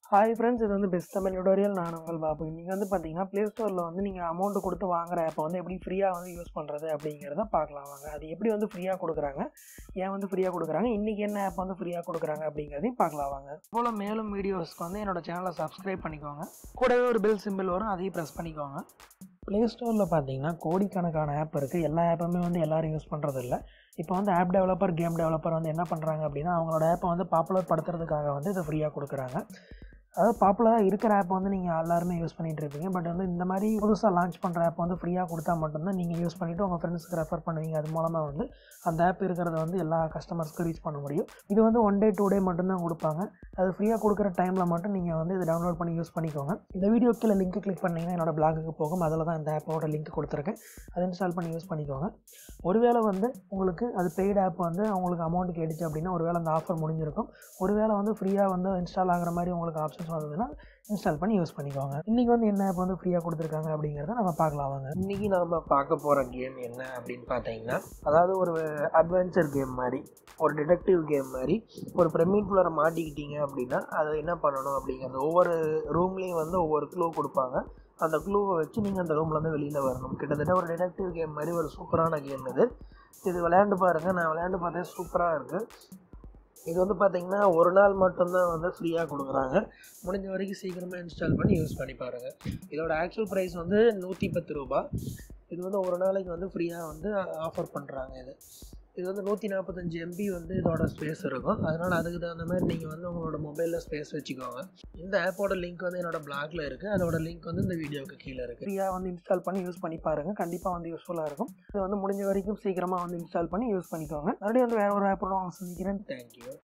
hi friends இது வந்து best Tamil tutorial நான் உங்கள் பாபு இன்றைக்கி வந்து பார்த்தீங்கன்னா ப்ளே ஸ்டோரில் வந்து நீங்கள் அமௌண்ட் கொடுத்து வாங்குற ஆப்பை வந்து எப்படி ஃப்ரீயாக வந்து யூஸ் பண்ணுறது அப்படிங்கிறத பார்க்கலாம் வாங்க அது எப்படி வந்து ஃப்ரீயாக கொடுக்குறாங்க ஏன் வந்து ஃப்ரீயாக கொடுக்குறாங்க இன்றைக்கி என்ன ஆப் வந்து ஃப்ரீயாக கொடுக்குறாங்க அப்படிங்கிறதையும் பார்க்கலாம் வாங்க போல் மேலும் வீடியோஸ்க்கு வந்து என்னோட சேனலை சப்ஸ்கிரைப் பண்ணிக்கோங்க கூடவே ஒரு பெல் சிம்பிள் வரும் அதையும் ப்ரெஸ் பண்ணிக்கோங்க ப்ளே ஸ்டோரில் பார்த்தீங்கன்னா கோடிக்கணக்கான ஆப் இருக்குது எல்லா ஆப்புமே வந்து எல்லோரும் யூஸ் பண்ணுறது இல்லை இப்போ வந்து ஆப் டெவலப்பர் கேம் டெவலப்பர் வந்து என்ன பண்ணுறாங்க அப்படின்னா அவங்களோட ஆப்பை வந்து பாப்புலர் படுத்துறதுக்காக வந்து இதை ஃப்ரீயாக கொடுக்குறாங்க அதாவது பாப்புலராக இருக்கிற ஆப் வந்து நீங்கள் எல்லாருமே யூஸ் பண்ணிகிட்டு இருப்பீங்க பட் வந்து இந்த மாதிரி புதுசாக லான்ச் பண்ணுற ஆப் வந்து ஃப்ரீயாக கொடுத்தா மட்டும்தான் நீங்கள் யூஸ் பண்ணிவிட்டு உங்கள் ஃப்ரெண்ட்ஸுக்கு ரெஃபர் பண்ணுவீங்க அது மூலமாக வந்து அந்த ஆப் இருக்கிறத வந்து எல்லா கஸ்டமர்ஸ்க்கும் ரீச் பண்ண முடியும் இது வந்து ஒன் டே டூ டே மட்டும்தான் கொடுப்பாங்க அது ஃப்ரீயாக கொடுக்குற டைமில் மட்டும் நீங்கள் வந்து இதை டவுன்லோட் பண்ணி யூஸ் பண்ணிக்கோங்க இந்த வீடியோ கீழே லிங்க் கிளிக் பண்ணிங்கன்னா என்னோட பிளாகுக்கு போகும் அதில் தான் இந்த ஆப்போட லிங்க் கொடுத்துருக்கேன் அதை இன்ஸ்டால் பண்ணி யூஸ் பண்ணிக்கோங்க ஒருவேளை வந்து உங்களுக்கு அது பெய்டு ஆப் வந்து உங்களுக்கு அமௌண்ட் கேட்டுச்சு அப்படின்னா ஒருவேளை அந்த ஆஃபர் முடிஞ்சிருக்கும் ஒருவேளை வந்து ஃப்ரீயாக வந்து இன்ஸ்டால் ஆகிற மாதிரி உங்களுக்கு ஆப்ஷன்ஸ் வந்ததுன்னா இன்ஸ்டால் பண்ணி யூஸ் பண்ணிக்கோங்க இன்றைக்கி வந்து என்ன ஆப் வந்து ஃப்ரீயாக கொடுத்துருக்காங்க அப்படிங்கிறத நம்ம பார்க்கலாம் வாங்க இன்றைக்கி நாம் பார்க்க போகிற கேம் என்ன அப்படின்னு பார்த்தீங்கன்னா அதாவது ஒரு அட்வென்ச்சர் கேம் மாதிரி ஒரு டிடெக்டிவ் கேம் மாதிரி ஒரு பிரமிட்குள்ளார மாட்டிக்கிட்டீங்க அப்படின்னா அதை என்ன பண்ணணும் அப்படிங்கிறது ஒவ்வொரு ரூம்லேயும் வந்து ஒவ்வொரு க்ளூ கொடுப்பாங்க அந்த க்ளூவை வச்சு நீங்கள் அந்த ரூம்லேருந்து வெளியில் வரணும் கிட்டத்தட்ட ஒரு டிடெக்டிவ் கேம் மாதிரி ஒரு சூப்பரான கேம் இது இது விளையாண்டு பாருங்கள் நான் விளையாண்டு பார்த்தேன் சூப்பராக இருக்குது இது வந்து பார்த்தீங்கன்னா ஒரு நாள் மட்டும்தான் வந்து ஃப்ரீயாக கொடுக்குறாங்க முடிஞ்ச வரைக்கும் சீக்கிரமாக இன்ஸ்டால் பண்ணி யூஸ் பண்ணி பாருங்கள் இதோட ஆக்சுவல் ப்ரைஸ் வந்து நூற்றி பத்து ரூபா இது வந்து ஒரு நாளைக்கு வந்து ஃப்ரீயாக வந்து ஆஃபர் பண்ணுறாங்க இது இது வந்து நூற்றி நாற்பத்தஞ்சு எம்பி வந்து இதோட ஸ்பேஸ் இருக்கும் அதனால் அதுக்கு தகுந்த மாதிரி நீங்கள் வந்து உங்களோட மொபைலில் ஸ்பேஸ் வச்சுக்கோங்க இந்த ஆப்போட லிங்க் வந்து என்னோட பிளாக்ல இருக்குது அதோட லிங்க் வந்து இந்த வீடியோக்கு கீழே இருக்குது ஃப்ரீயாக வந்து இன்ஸ்டால் பண்ணி யூஸ் பண்ணி பாருங்கள் கண்டிப்பாக வந்து யூஸ்ஃபுல்லாக இருக்கும் இது வந்து முடிஞ்ச வரைக்கும் சீக்கிரமாக வந்து இன்ஸ்டால் பண்ணி யூஸ் பண்ணிக்கோங்க மறுபடியும் வந்து வேறு ஒரு ஆப்போட சந்திக்கிறேன் தேங்க்யூ